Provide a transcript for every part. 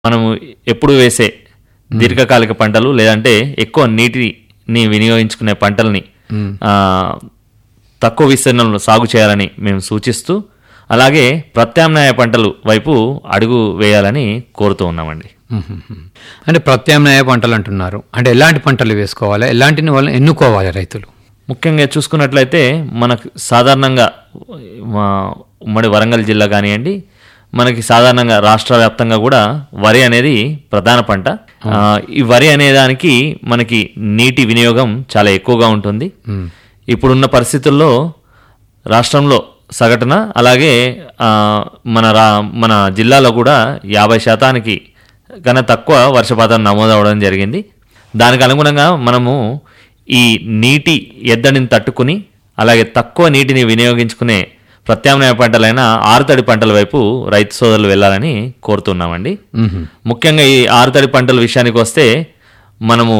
మనము ఎప్పుడు వేసే దీర్ఘకాలిక పంటలు లేదంటే ఎక్కువ నీటిని వినియోగించుకునే పంటల్ని ఆ, తక్కువ విస్తీర్ణంలో సాగు చేయాలని మేము సూచిస్తూ అలాగే ప్రత్యామ్నాయ పంటలు వైపు అడుగు వేయాలని కోరుతూ ఉన్నామండి మ్మ్. అంటే ప్రత్యామ్నాయ పంటలు అంటున్నారు అంటే ఎలాంటి పంటలు వేసుకోవాలి ఎలాంటిని వాళ్ళు ఎన్నుకోవాలి రైతులు ముఖ్యంగా చూసుకున్నట్లయితే మనకు సాధారణంగా మా ఉమ్మడి వరంగల్ జిల్లా కానివ్వండి మనకి సాధారణంగా రాష్ట్ర వ్యాప్తంగా కూడా వరి అనేది ప్రధాన పంట ఆ, ఈ వరి అనే దానికి మనకి నీటి వినియోగం చాలా ఎక్కువగా ఉంటుంది ఇప్పుడున్న పరిస్థితుల్లో రాష్ట్రంలో సగటున అలాగే ఆ, మన రా మన జిల్లాలో కూడా యాభై శాతానికి కన్నా తక్కువ వర్షపాతం నమోదవడం జరిగింది దానికి అనుగుణంగా మనము ఈ నీటి ఎద్దడిని తట్టుకుని అలాగే తక్కువ నీటిని వినియోగించుకునే ప్రత్యామ్నాయ పంటలైన ఆరుతడి పంటల వైపు రైతు సోదరులు వెళ్ళాలని కోరుతున్నామండి మ్మ్. ముఖ్యంగా ఈ ఆరుతడి పంటల విషయానికి వస్తే మనము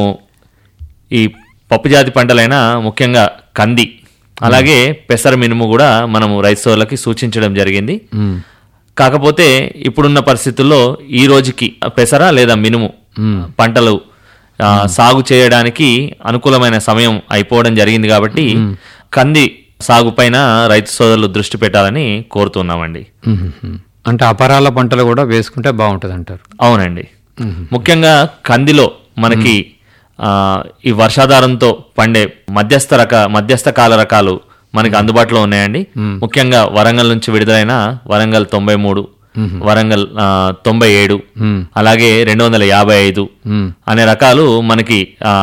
ఈ పప్పు జాతి పంటలైన ముఖ్యంగా కంది అలాగే పెసర మినుము కూడా మనము రైతు సోదరులకి సూచించడం జరిగింది మ్మ్. కాకపోతే ఇప్పుడున్న పరిస్థితుల్లో ఈ రోజుకి పెసర లేదా మినుము పంటలు ఆ, సాగు చేయడానికి అనుకూలమైన సమయం అయిపోవడం జరిగింది కాబట్టి కంది సాగు పైన రైతు సోదరులు దృష్టి పెట్టాలని కోరుతున్నామండి మ్మ్. అంటే అపరాల పంటలు కూడా వేసుకుంటే బాగుంటుంది అంటారు అవునండి ముఖ్యంగా కందిలో మనకి ఆ, ఈ వర్షాధారంతో పండే మధ్యస్థ రక మధ్యస్థ కాల రకాలు మనకి అందుబాటులో ఉన్నాయండి ముఖ్యంగా వరంగల్ నుంచి విడుదలైన వరంగల్ తొంభై మూడు వరంగల్ ఆ, తొంభై ఏడు అలాగే రెండు వందల యాభై ఐదు అనే రకాలు మనకి ఆ,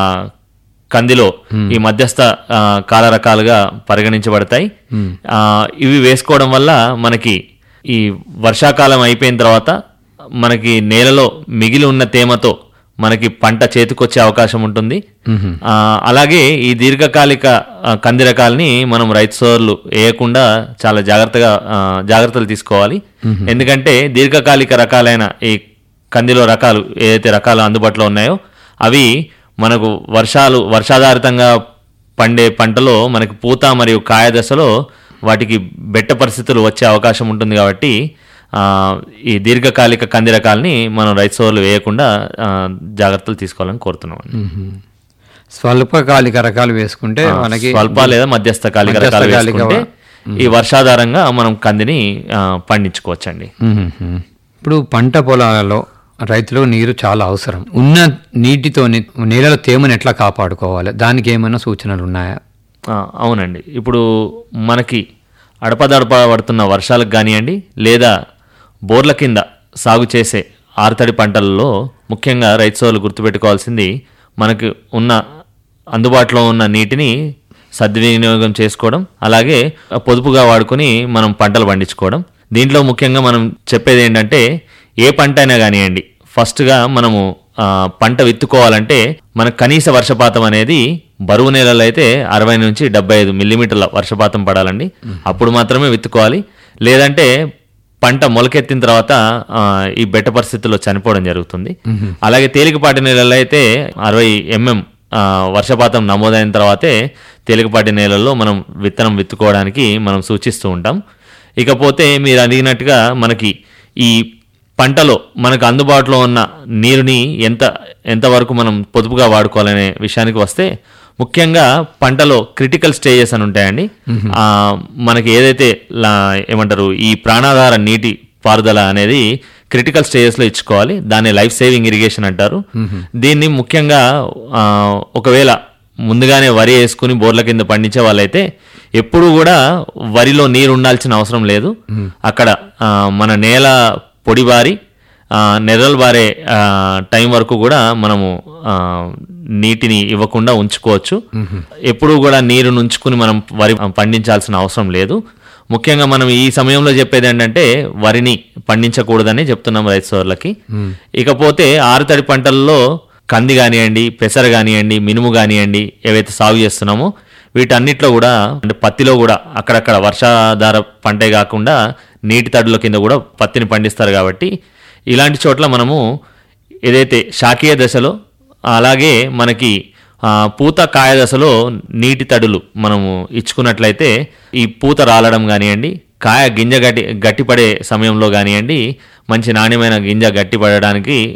కందిలో ఈ మధ్యస్థ ఆ, కాల రకాలుగా పరిగణించబడతాయి ఆ, ఇవి వేసుకోవడం వల్ల మనకి ఈ వర్షాకాలం అయిపోయిన తర్వాత మనకి నేలలో మిగిలి ఉన్న తేమతో మనకి పంట చేతికొచ్చే అవకాశం ఉంటుంది ఆ, అలాగే ఈ దీర్ఘకాలిక ఆ, కంది రకాలని మనం రైతు సోదరులు వేయకుండా చాలా జాగ్రత్తగా ఆ, జాగ్రత్తలు తీసుకోవాలి ఎందుకంటే దీర్ఘకాలిక రకాలైన ఈ కందిలో రకాలు ఏదైతే రకాలు అందుబాటులో ఉన్నాయో అవి మనకు వర్షాలు వర్షాధారితంగా పండే పంటలో మనకి పూత మరియు కాయ దశలో వాటికి బెట్ట పరిస్థితులు వచ్చే అవకాశం ఉంటుంది కాబట్టి ఆ, ఈ దీర్ఘకాలిక కంది రకాలని మనం రైతు సోదరులు వేయకుండా ఆ, జాగ్రత్తలు తీసుకోవాలని కోరుతున్నాం మ్మ్. స్వల్పకాలిక రకాలు వేసుకుంటే మనకి స్వల్ప లేదా మధ్యస్థ కాలిక రకాలు మధ్యస్థకాలిక వేసుకుంటే ఈ వర్షాధారంగా మనం కందిని ఆ, పండించుకోవచ్చండి మ్మ్. ఇప్పుడు పంట పొలాలలో రైతులకు నీరు చాలా అవసరం ఉన్న నీటితో నేలలో తేమను ఎట్లా కాపాడుకోవాలి దానికి ఏమైనా సూచనలు ఉన్నాయా ఆ, అవునండి ఇప్పుడు మనకి అడపదడప పడుతున్న వర్షాలకు కానివ్వండి లేదా బోర్ల కింద సాగు చేసే ఆరుతడి పంటలలో ముఖ్యంగా రైతు సోదరులు గుర్తుపెట్టుకోవాల్సింది మనకు ఉన్న అందుబాటులో ఉన్న నీటిని సద్వినియోగం చేసుకోవడం అలాగే పొదుపుగా వాడుకొని మనం పంటలు పండించుకోవడం దీంట్లో ముఖ్యంగా మనం చెప్పేది ఏంటంటే ఏ పంట అయినా కానివ్వండి ఫస్ట్గా మనము ఆ, పంట విత్తుకోవాలంటే మనకు కనీస వర్షపాతం అనేది బరువు నేలలో అయితే అరవై నుంచి డెబ్బై ఐదు మిల్లీమీటర్ల వర్షపాతం పడాలండి అప్పుడు మాత్రమే విత్తుకోవాలి లేదంటే పంట మొలకెత్తిన తర్వాత ఆ, ఈ బెట్ట పరిస్థితుల్లో చనిపోవడం జరుగుతుంది అలాగే తేలికపాటి నేలల్లో అయితే అరవై ఎంఎం వర్షపాతం నమోదైన తర్వాతే తేలికపాటి నేలల్లో మనం విత్తనం విత్తుకోవడానికి మనం సూచిస్తూ ఉంటాం ఇకపోతే మీరు అడిగినట్టుగా మనకి ఈ పంటలో మనకు అందుబాటులో ఉన్న నీరుని ఎంత ఎంతవరకు మనం పొదుపుగా వాడుకోవాలనే విషయానికి వస్తే ముఖ్యంగా పంటలో క్రిటికల్ స్టేజెస్ అని ఉంటాయండి ఆ, మనకి ఏదైతే లా- ఏమంటారు ఈ ప్రాణాధార నీటి పారుదల అనేది క్రిటికల్ స్టేజెస్లో ఇచ్చుకోవాలి దాన్ని లైఫ్ సేవింగ్ ఇరిగేషన్ అంటారు దీన్ని ముఖ్యంగా ఆ, ఒకవేళ ముందుగానే వరి వేసుకుని బోర్ల కింద పండించే వాళ్ళైతే ఎప్పుడు కూడా వరిలో నీరు ఉండాల్సిన అవసరం లేదు అక్కడ ఆ, మన నేల పొడిబారి ఆ, నెర్రలు బారే ఆ, టైం వరకు కూడా మనము ఆ, నీటిని ఇవ్వకుండా ఉంచుకోవచ్చు ఎప్పుడు కూడా నీరు ఉంచుకుని మనం వరి పండించాల్సిన అవసరం లేదు ముఖ్యంగా మనం ఈ సమయంలో చెప్పేది ఏంటంటే వరిని పండించకూడదని చెప్తున్నాం రైతు సోదరులకి ఇకపోతే ఆరుతడి పంటల్లో కంది కానివ్వండి పెసర కానివ్వండి మినుము కానివ్వండి ఏవైతే సాగు చేస్తున్నామో వీటన్నిటిలో కూడా అంటే పత్తిలో కూడా అక్కడక్కడ వర్షాధార పంటే కాకుండా నీటి తడుల కింద కూడా పత్తిని పండిస్తారు కాబట్టి ఇలాంటి చోట్ల మనము ఏదైతే శాకీయ దశలో అలాగే మనకి ఆ, పూత కాయ దశలో నీటి తడులు మనము ఇచ్చుకున్నట్లయితే ఈ పూత రాలడం కానివ్వండి కాయ గింజ గట్టి గట్టిపడే సమయంలో కానివ్వండి మంచి నాణ్యమైన గింజ గట్టిపడడానికి